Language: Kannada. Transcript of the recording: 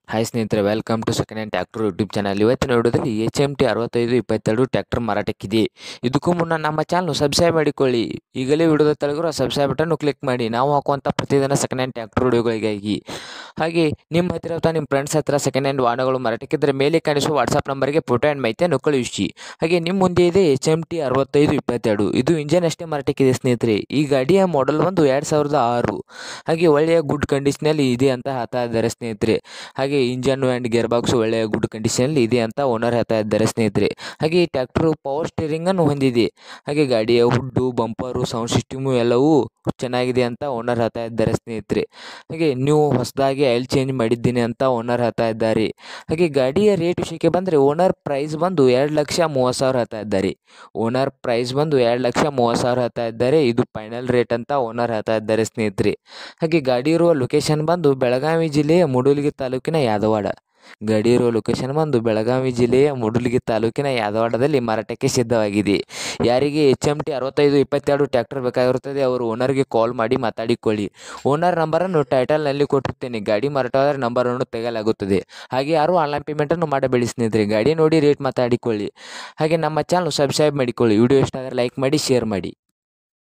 ಹಾಯ್ ಸ್ನೇಹಿತರೆ welcome to second hand tractor YouTube channel ಇವತ್ತಿನ ವಿಡಿಯೋದಲ್ಲಿ ಎಚ್ ಎಮ್ ಟಿ ಅರವತ್ತೈದು ಇಪ್ಪತ್ತೆರಡು ಟ್ಯಾಕ್ಟರ್ ಮಾರಾಟಕ್ಕಿದೆ ಇದಕ್ಕೂ ಮುನ್ನ ನಮ್ಮ ಚಾನಲ್ ಸಬ್ಸ್ಕ್ರೈಬ್ ಮಾಡಿಕೊಳ್ಳಿ ಈಗಲೇ ವಿಡಿಯೋದ ತೆಳಗಿರೋ ಸಬ್ಸ್ಕ್ರೈಬ್ ಬಟನ್ ಕ್ಲಿಕ್ ಮಾಡಿ ನಾವು ಹಾಕುವಂಥ ಪ್ರತಿದಿನ ಸೆಕೆಂಡ್ ಹ್ಯಾಂಡ್ ಟ್ಯಾಕ್ಟರ್ ವಿಡಿಯೋಗಳಿಗಾಗಿ ಹಾಗೆ ನಿಮ್ಮ ಹತ್ತಿರ ಅಥವಾ ನಿಮ್ಮ ಫ್ರೆಂಡ್ಸ್ ಹತ್ರ ಸೆಕೆಂಡ್ ಹ್ಯಾಂಡ್ ವಾಹನಗಳು ಮಾರಾಟಕ್ಕಿದ್ದರೆ ಮೇಲೆ ಕಾಣಿಸುವ ವಾಟ್ಸಪ್ ನಂಬರ್ಗೆ ಫೋಟೋ ಆ್ಯಂಡ್ ಮಾಹಿತಿಯನ್ನು ಕಳುಹಿಸಿ ಹಾಗೆ ನಿಮ್ಮ ಮುಂದೆ ಇದೆ ಎಚ್ ಎಮ್ ಟಿ ಅರವತ್ತೈದು ಇಪ್ಪತ್ತೆರಡು ಇದು ಇಂಜನ್ ಅಷ್ಟೇ ಮಾರಾಟಕ್ಕಿದೆ ಸ್ನೇಹಿತರೆ ಈ ಗಾಡಿಯ ಮಾಡೆಲ್ ಒಂದು ಎರಡು ಸಾವಿರದ ಆರು ಹಾಗೆ ಒಳ್ಳೆಯ ಗುಡ್ ಕಂಡೀಷನಲ್ಲಿ ಇದೆ ಅಂತ ಹೇಳ್ತಾ ಇದ್ದಾರೆ ಸ್ನೇಹಿತರೆ ಹಾಗೆ ಇಂಜನ್ ಆ್ಯಂಡ್ ಗೇರ್ ಬಾಕ್ಸ್ ಒಳ್ಳೆಯ ಗುಡ್ ಕಂಡೀಷನಲ್ಲಿ ಇದೆ ಅಂತ ಓನರ್ ಹೇಳ್ತಾ ಇದ್ದಾರೆ ಸ್ನೇಹಿತರೆ ಹಾಗೆ ಈ ಟ್ಯಾಕ್ಟರು ಪವರ್ ಸ್ಟೀರಿಂಗನ್ನು ಹೊಂದಿದೆ ಹಾಗೆ ಗಾಡಿಯ ಹುಡ್ಡು ಬಂಪರು ಸೌಂಡ್ ಸಿಸ್ಟಮು ಎಲ್ಲವೂ ಚೆನ್ನಾಗಿದೆ ಅಂತ ಓನರ್ ಹೇಳ್ತಾ ಇದ್ದಾರೆ ಸ್ನೇಹಿತರೆ ಹಾಗೆ ನೀವು ಹೊಸದಾಗಿ ಆಯಿಲ್ ಚೇಂಜ್ ಮಾಡಿದ್ದೀನಿ ಅಂತ ಓನರ್ ಹೇಳ್ತಾ ಇದ್ದಾರೆ ಹಾಗೆ ಗಾಡಿಯ ರೇಟ್ ವಿಷಯಕ್ಕೆ ಬಂದರೆ ಓನರ್ ಪ್ರೈಸ್ ಬಂದು ಎರಡು ಲಕ್ಷ ಮೂವತ್ತು ಸಾವಿರ ಹೇಳ್ತಾ ಇದ್ದಾರೆ ಓನರ್ ಪ್ರೈಸ್ ಬಂದು ಎರಡು ಲಕ್ಷ ಮೂವತ್ತು ಸಾವಿರ ಹೇಳ್ತಾ ಇದ್ದಾರೆ ಇದು ಫೈನಲ್ ರೇಟ್ ಅಂತ ಓನರ್ ಹೇಳ್ತಾ ಇದ್ದಾರೆ ಸ್ನೇಹಿತರೆ ಹಾಗೆ ಗಾಡಿ ಇರುವ ಲೊಕೇಶನ್ ಬಂದು ಬೆಳಗಾವಿ ಜಿಲ್ಲೆಯ ಮೂಡಲಗಿ ತಾಲೂಕಿನ ಯಾದವಾಡ ಗಾಡಿ ಇರುವ ಲೊಕೇಶನ್ ಬಂದು ಬೆಳಗಾವಿ ಜಿಲ್ಲೆಯ ಮೂಡಲಗಿ ತಾಲೂಕಿನ ಯಾದವಾಡದಲ್ಲಿ ಮಾರಾಟಕ್ಕೆ ಸಿದ್ಧವಾಗಿದೆ ಯಾರಿಗೆ ಎಚ್ ಎಮ್ ಟಿ ಅರವತ್ತೈದು ಇಪ್ಪತ್ತೆರಡು ಟ್ರ್ಯಾಕ್ಟರ್ ಬೇಕಾಗಿರುತ್ತದೆ ಅವರು ಓನರ್ಗೆ ಕಾಲ್ ಮಾಡಿ ಮಾತಾಡಿಕೊಳ್ಳಿ ಓನರ್ ನಂಬರನ್ನು ಟೈಟಲ್ನಲ್ಲಿ ಕೊಟ್ಟಿರ್ತೇನೆ ಗಾಡಿ ಮಾರಾಟವಾದರೆ ನಂಬರನ್ನು ತೆಗೆಯಲಾಗುತ್ತದೆ ಹಾಗೆ ಯಾರು ಆನ್ಲೈನ್ ಪೇಮೆಂಟನ್ನು ಮಾಡಬೇಡಿ ಸ್ನೇಹಿತರೆ ಗಾಡಿ ನೋಡಿ ರೇಟ್ ಮಾತಾಡಿಕೊಳ್ಳಿ ಹಾಗೆ ನಮ್ಮ ಚಾನಲ್ ಸಬ್ಸ್ಕ್ರೈಬ್ ಮಾಡಿಕೊಳ್ಳಿ ವಿಡಿಯೋ ಇಷ್ಟ ಆದರೆ ಲೈಕ್ ಮಾಡಿ ಶೇರ್ ಮಾಡಿ